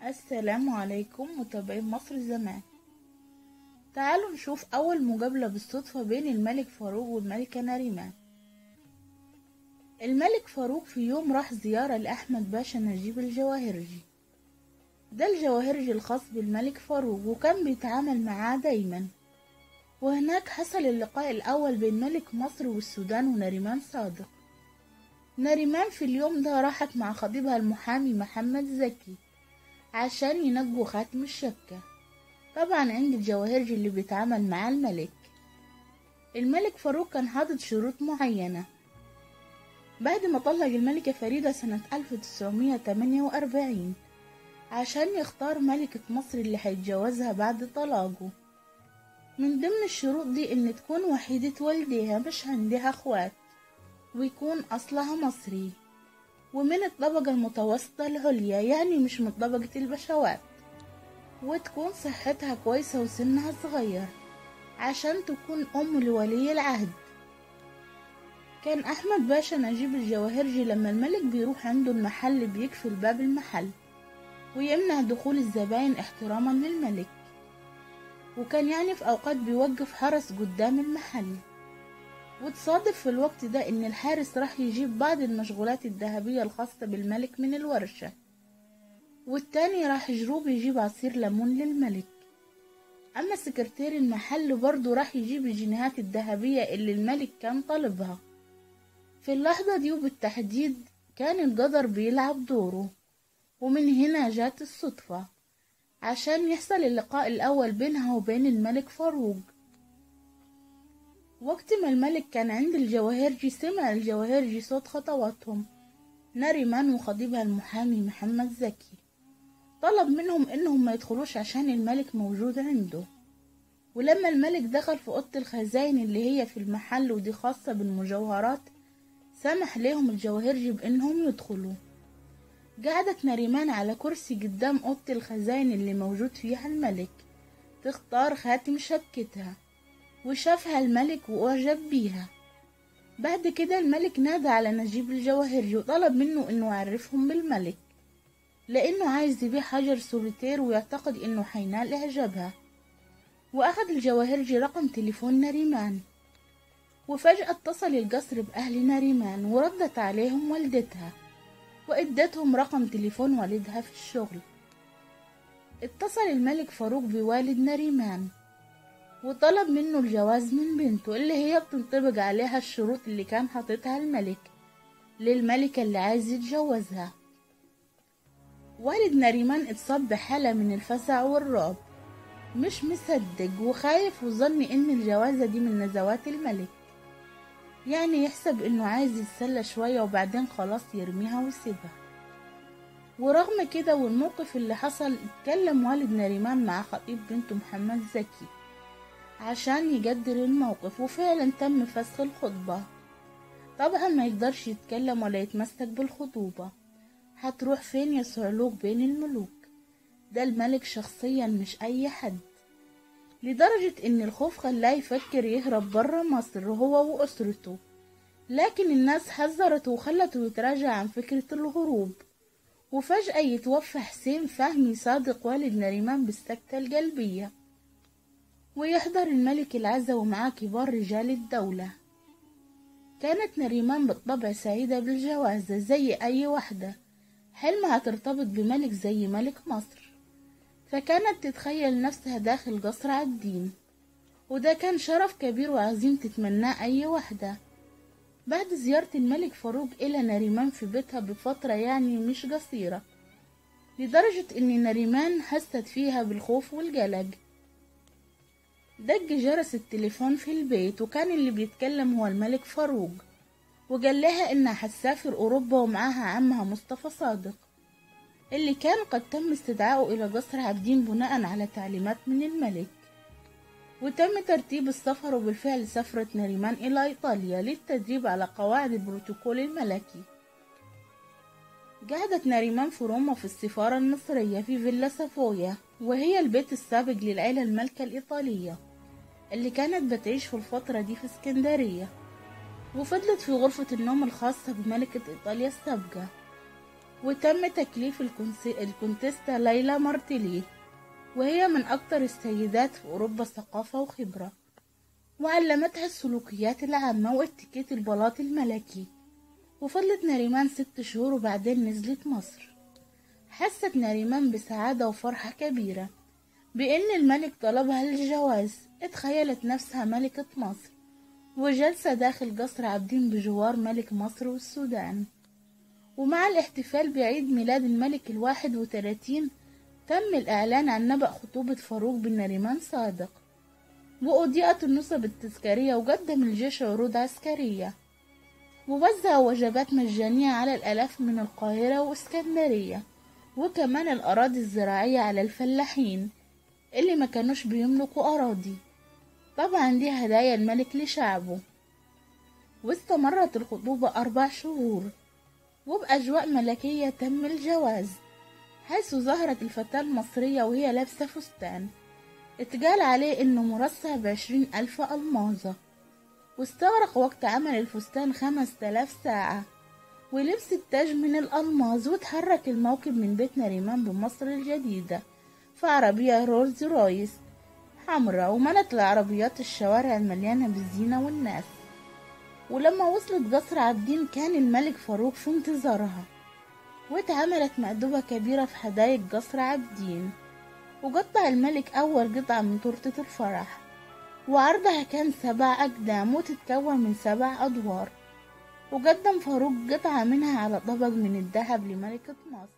السلام عليكم متابعين مصر زمان تعالوا نشوف أول مقابلة بالصدفة بين الملك فاروق والملكة نريمان الملك فاروق في يوم راح زيارة لأحمد باشا نجيب الجواهرجي ده الجواهرجي الخاص بالملك فاروق وكان بيتعامل معاه دايما وهناك حصل اللقاء الأول بين ملك مصر والسودان ونريمان صادق نريمان في اليوم ده راحت مع خطيبها المحامي محمد زكي عشان ينقوا خاتم الشبكة طبعا عند الجواهرجي اللي بيتعامل مع الملك الملك فاروق كان حاطط شروط معينة بعد ما طلق الملكة فريدة سنة 1948 عشان يختار ملكة مصر اللي هيتجوزها بعد طلاقه من ضمن الشروط دي ان تكون وحيدة والديها مش عندها اخوات ويكون اصلها مصري ومن الطبقة المتوسطة العليا يعني مش من طبقة البشوات وتكون صحتها كويسة وسنها صغير عشان تكون أم لولي العهد كان أحمد باشا نجيب الجواهرجي لما الملك بيروح عنده المحل بيقفل باب المحل ويمنع دخول الزباين احتراما للملك وكان يعني في أوقات بيوقف حرس قدام المحل وتصادف في الوقت ده إن الحارس راح يجيب بعض المشغولات الذهبية الخاصة بالملك من الورشة والتاني راح جروب يجيب عصير ليمون للملك أما سكرتير المحل برضه راح يجيب الجنيهات الذهبية اللي الملك كان طالبها في اللحظة دي وبالتحديد كان القدر بيلعب دوره ومن هنا جات الصدفة عشان يحصل اللقاء الأول بينها وبين الملك فاروق وقت ما الملك كان عند الجواهرجي سمع الجواهرجي صوت خطواتهم نريمان وخطيبها المحامي محمد زكي طلب منهم انهم ما يدخلوش عشان الملك موجود عنده ولما الملك دخل في اوضه الخزائن اللي هي في المحل ودي خاصه بالمجوهرات سمح ليهم الجواهرجي بانهم يدخلوا قعدت نريمان على كرسي قدام اوضه الخزائن اللي موجود فيها الملك تختار خاتم شبكتها وشافها الملك واعجب بيها بعد كده الملك نادى على نجيب الجواهرجي وطلب منه انه يعرفهم بالملك لانه عايز يبيع حجر سوليتير ويعتقد انه حينال اعجابها واخد الجواهرجي رقم تليفون نريمان وفجأة اتصل القصر بأهل نريمان وردت عليهم والدتها وادتهم رقم تليفون والدها في الشغل اتصل الملك فاروق بوالد نريمان وطلب منه الجواز من بنته اللي هي بتنطبق عليها الشروط اللي كان حاططها الملك للملكة اللي عايز يتجوزها والد نريمان اتصاب بحالة من الفزع والرعب مش مصدق وخايف وظن ان الجوازة دي من نزوات الملك يعني يحسب انه عايز يتسلى شوية وبعدين خلاص يرميها ويسيبها ورغم كده والموقف اللي حصل اتكلم والد نريمان مع خطيب بنته محمد زكي عشان يقدر الموقف وفعلا تم فسخ الخطبة طبعا ما يقدرش يتكلم ولا يتمسك بالخطوبة هتروح فين يا صعلوك بين الملوك ده الملك شخصيا مش اي حد لدرجة ان الخوف خلاه يفكر يهرب برا مصر هو واسرته لكن الناس حذرته وخلته يتراجع عن فكرة الهروب وفجأة يتوفى حسين فهمي صادق والد نريمان بالسكتة القلبية ويحضر الملك العزا ومعاه كبار رجال الدولة كانت نريمان بالطبع سعيدة بالجوازة زي أي وحدة حلمها ترتبط بملك زي ملك مصر فكانت تتخيل نفسها داخل قصر عابدين وده كان شرف كبير وعظيم تتمناه أي وحدة بعد زيارة الملك فاروق إلى نريمان في بيتها بفترة يعني مش قصيرة لدرجة إن نريمان حست فيها بالخوف والقلق دق جرس التليفون في البيت وكان اللي بيتكلم هو الملك فاروق وقال لها إنها هتسافر أوروبا ومعاها عمها مصطفى صادق اللي كان قد تم استدعائه إلى قصر عابدين بناء على تعليمات من الملك وتم ترتيب السفر وبالفعل سافرت نريمان إلى إيطاليا للتدريب على قواعد البروتوكول الملكي قعدت نريمان في روما في السفارة المصرية في فيلا سافويا وهي البيت السابق للعيلة الملكة الإيطالية اللي كانت بتعيش في الفترة دي في اسكندرية وفضلت في غرفة النوم الخاصة بملكة إيطاليا السابقة وتم تكليف الكونس- الكونتيستا ليلى مارتيلي وهي من أكثر السيدات في أوروبا ثقافة وخبرة وعلمتها السلوكيات العامة واتيكيت البلاط الملكي وفضلت ناريمان ست شهور وبعدين نزلت مصر حست ناريمان بسعادة وفرحة كبيرة بأن الملك طلبها للجواز اتخيلت نفسها ملكة مصر وجلسة داخل قصر عابدين بجوار ملك مصر والسودان ومع الاحتفال بعيد ميلاد الملك الواحد وثلاثين تم الإعلان عن نبأ خطوبة فاروق بن نريمان صادق وأضيئت النصب التذكارية وقدم الجيش عروض عسكرية ووزع وجبات مجانية على الآلاف من القاهرة واسكندرية وكمان الأراضي الزراعية على الفلاحين اللي ما كانوش بيملكوا أراضي طبعا دي هدايا الملك لشعبه واستمرت الخطوبة أربع شهور وبأجواء ملكية تم الجواز حيث ظهرت الفتاة المصرية وهي لابسة فستان اتقال عليه انه مرصع بعشرين ألف ألماظة واستغرق وقت عمل الفستان خمس تلاف ساعة ولبس التاج من الألماظ وتحرك الموكب من بيت نريمان بمصر الجديدة في عربية رولز رويس حمراء وملت العربيات الشوارع المليانة بالزينة والناس ولما وصلت قصر عابدين كان الملك فاروق في انتظارها واتعملت مأدبة كبيرة في حدائق قصر عابدين وقطع الملك أول قطعة من تورتة الفرح وعرضها كان سبع أقدام وتتكون من سبع أدوار وقدم فاروق قطعة منها على طبق من الذهب لملكة مصر